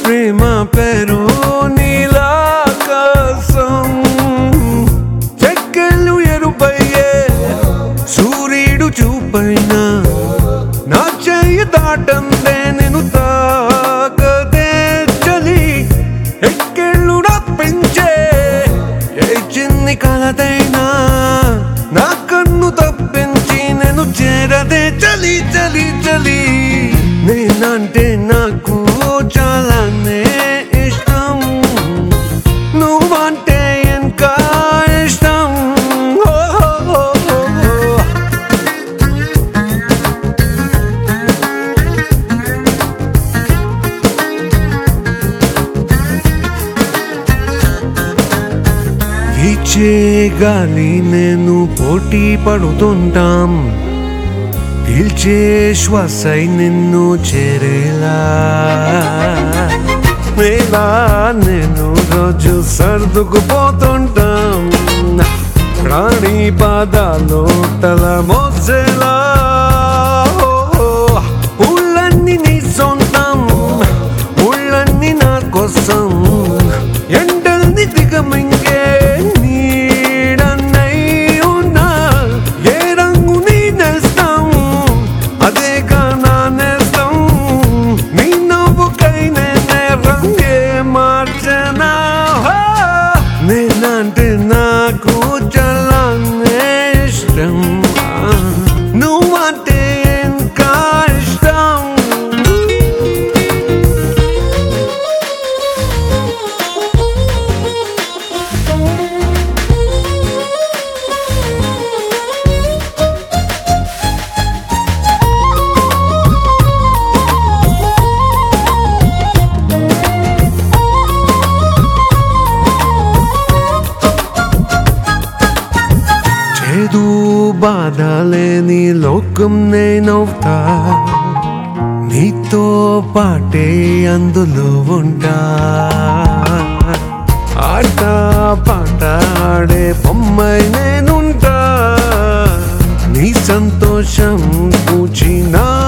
ప్రేమ పేరు నీలాకాశం చెక్కలు ఎరుపయ్యే సూర్యుడు చూపైన నా చెయ్యి దాటందే నేను తాకదే చలి ఎక్కెళ్ళు పెంచే ఏ చిన్ని కలదైనా నా కన్ను తప్పించి నేను చేరదే చలి చలి చలి నేనంటే నాకు చాలానే ఇష్టం నువ్వంటే ఇంకా ఇష్టం ఓ, ఓ, ఓ, ఓ. వీచే గాలి నేను పోటీ పడుతుంటాం పీల్చే శ్వాసై నిన్ను చేరేలా మేలా నేను రోజు సర్దుకుపోతుంటాం ప్రాణి పాదాలు తల మోసేలా ఓ, ఓ, ఊళ్ళన్నీ నీ సొంతం ఊళ్ళన్నీ నా కోసం ఎండల్ని దిగమింగే నీడన్నై ఉన్నా ఏ రంగు నీ నేస్తం అదే నా నేస్తం నీ నవ్వుకై నేనే రంగే మార్చనా హో! నేనంటే నాకు చాలా ఇష్టం నువ్వంటే ఇంకా ఇష్టం చేదు బాధ లేని లోకం నేనవుతా నీతో పాటే అందులో ఉంటా ఆట పాట ఆడే బొమ్మై నేనుంటా నీ సంతోషం కూచి నా